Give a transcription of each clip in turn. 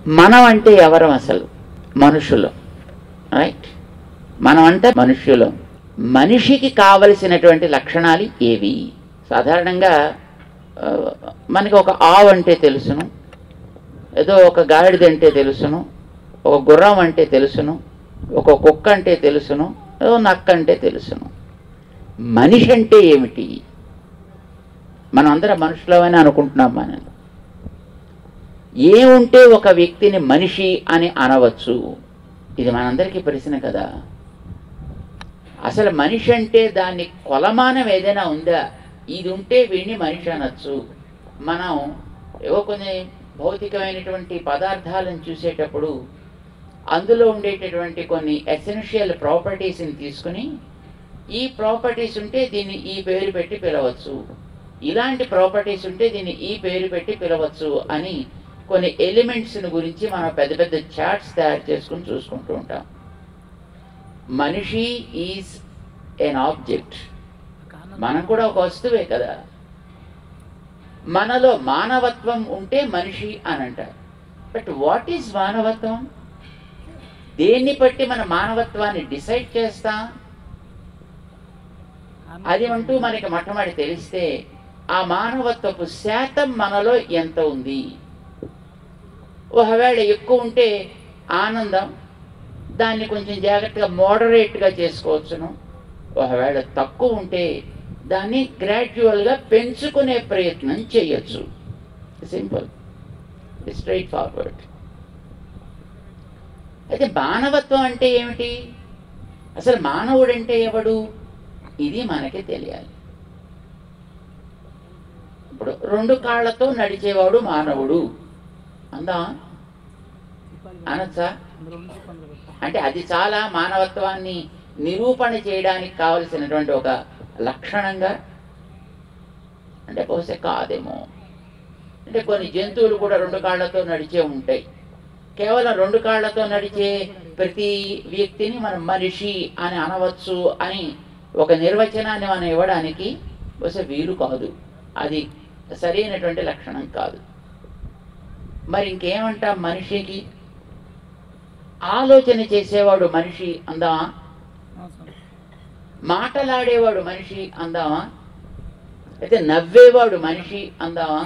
మనం అంటే ఎవరం అసలు మనుషులు రైట్ మనం అంటే మనుష్యులం మనిషికి కావలసినటువంటి లక్షణాలు ఏవి సాధారణంగా ఆ, మనకి ఒక ఆవు అంటే తెలుసును ఏదో ఒక గాడిద అంటే తెలుసును ఒక గుర్రం అంటే తెలుసును ఒక కుక్క అంటే తెలుసును ఏదో నక్క అంటే తెలుసును మనిషి అంటే ఏమిటి మనం అందరం మనుషులమని అనుకుంటున్నాం మనం ఏముంటే ఒక వ్యక్తిని మనిషి అని అనవచ్చు ఇది మనందరికీ ప్రశ్న కదా అసలు మనిషి అంటే దాన్ని కొలమానం ఏదైనా ఉందా ఇది ఉంటే వీడిని మనిషి అనొచ్చు మనం ఏవో కొన్ని భౌతికమైనటువంటి పదార్థాలను చూసేటప్పుడు అందులో ఉండేటటువంటి కొన్ని ఎసెన్షియల్ ప్రాపర్టీస్ని తీసుకుని ఈ ప్రాపర్టీస్ ఉంటే దీన్ని ఈ పేరు పెట్టి పిలవచ్చు ఇలాంటి ప్రాపర్టీస్ ఉంటే దీన్ని ఈ పేరు పెట్టి పిలవచ్చు అని కొన్ని ఎలిమెంట్స్ని గురించి మనం పెద్ద పెద్ద చార్ట్స్ తయారు చేసుకుని చూసుకుంటూ ఉంటాం మనిషి ఈజ్ ఎన్ ఆబ్జెక్ట్ మనం కూడా ఒక వస్తువే కదా మనలో మానవత్వం ఉంటే మనిషి అని అంటారు బట్ వాట్ ఈజ్ మానవత్వం దేన్ని బట్టి మన మానవత్వాన్ని డిసైడ్ చేస్తాం అది అంటూ మనకి మొట్టమొదటి తెలిస్తే ఆ మానవత్వపు శాతం మనలో ఎంత ఉంది ఒకవేళ ఎక్కువ ఉంటే ఆనందం దాన్ని కొంచెం జాగ్రత్తగా మోడరేట్గా చేసుకోవచ్చును ఒకవేళ తక్కువ ఉంటే దాన్ని గ్రాడ్యువల్గా పెంచుకునే ప్రయత్నం చేయొచ్చు సింపుల్ స్ట్రైట్ ఫార్వర్డ్ అయితే మానవత్వం అంటే ఏమిటి అసలు మానవుడు అంటే ఎవడు ఇది మనకి తెలియాలి ఇప్పుడు రెండు కాళ్ళతో నడిచేవాడు మానవుడు అందా అనొచ్చా అంటే అది చాలా మానవత్వాన్ని నిరూపణ చేయడానికి కావలసినటువంటి ఒక లక్షణంగా అంటే బహుశా కాదేమో అంటే కొన్ని జంతువులు కూడా రెండు కాళ్ళతో నడిచే ఉంటాయి కేవలం రెండు కాళ్ళతో నడిచే ప్రతి వ్యక్తిని మనం మనిషి అని అనవచ్చు అని ఒక నిర్వచనాన్ని మనం ఇవ్వడానికి బహుశా వీలు కాదు అది సరైనటువంటి లక్షణం కాదు మరి ఇంకేమంటాం మనిషికి ఆలోచన చేసేవాడు మనిషి అందామా మాటలాడేవాడు మనిషి అందామా అయితే నవ్వేవాడు మనిషి అందామా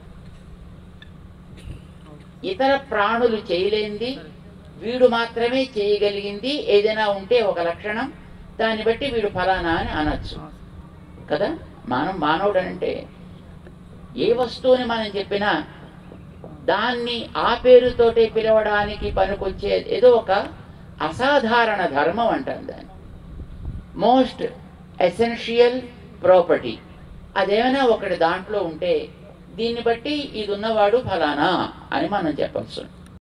ఇతర ప్రాణులు చేయలేంది వీడు మాత్రమే చేయగలిగింది ఏదైనా ఉంటే ఒక లక్షణం దాన్ని బట్టి వీడు ఫలానా అని అనొచ్చు కదా మనం మానవుడు అంటే ఏ వస్తువుని మనం చెప్పినా దాన్ని ఆ పేరుతోటే పిలవడానికి పనికొచ్చే ఏదో ఒక అసాధారణ ధర్మం అంటాం దాన్ని మోస్ట్ ఎసెన్షియల్ ప్రాపర్టీ అదేమైనా ఒకటి దాంట్లో ఉంటే దీన్ని బట్టి ఇది ఉన్నవాడు ఫలానా అని మనం చెప్పచ్చు